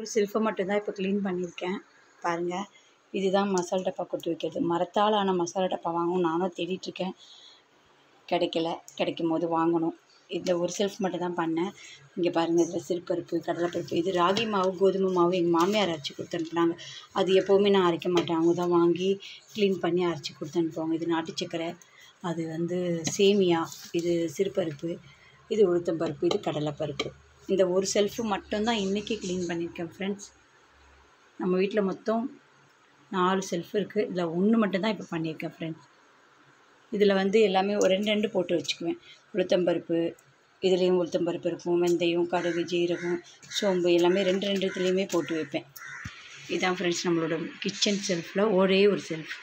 செல்ஃபை மட்டும்தான் இப்போ க்ளீன் பண்ணியிருக்கேன் பாருங்கள் இதுதான் மசாலா டப்பா கொட்டி வைக்கிறது மரத்தால் ஆன மசாலா டப்பா வாங்கணும் நானும் தேடிட்டுருக்கேன் கிடைக்கல கிடைக்கும் போது வாங்கணும் இந்த ஒரு செல்ஃப் மட்டும் தான் பண்ணேன் இங்கே பாருங்கள் இதில் சிறுபருப்பு கடலைப்பருப்பு இது ராகி மாவு கோதுமை மாவு எங்கள் மாமியார் அரைச்சி கொடுத்து அனுப்புனாங்க அது எப்போவுமே நான் அரைக்க மாட்டேன் அவங்க தான் வாங்கி க்ளீன் பண்ணி அரைச்சி கொடுத்து அனுப்புவாங்க இது நாட்டு சக்கரை அது வந்து சேமியா இது சிறுபருப்பு இது உளுத்தம்பருப்பு இது கடலைப்பருப்பு இந்த ஒரு செல்ஃபு மட்டும்தான் இன்றைக்கி க்ளீன் பண்ணியிருக்கேன் ஃப்ரெண்ட்ஸ் நம்ம வீட்டில் மொத்தம் நாலு செல்ஃப் இருக்குது இதில் ஒன்று மட்டும்தான் இப்போ பண்ணியிருக்கேன் ஃப்ரெண்ட்ஸ் இதில் வந்து எல்லாமே ஒரு ரெண்டு ரெண்டு போட்டு வச்சுக்குவேன் உளுத்தம்பருப்பு இதுலேயும் உளுத்தம்பருப்பு இருக்கும் வெந்தயம் கடுகு ஜீரகம் சோம்பு எல்லாமே ரெண்டு ரெண்டு இதுலேயுமே போட்டு வைப்பேன் இதான் ஃப்ரெண்ட்ஸ் நம்மளோட கிச்சன் செல்ஃபில் ஒரே ஒரு செல்ஃப்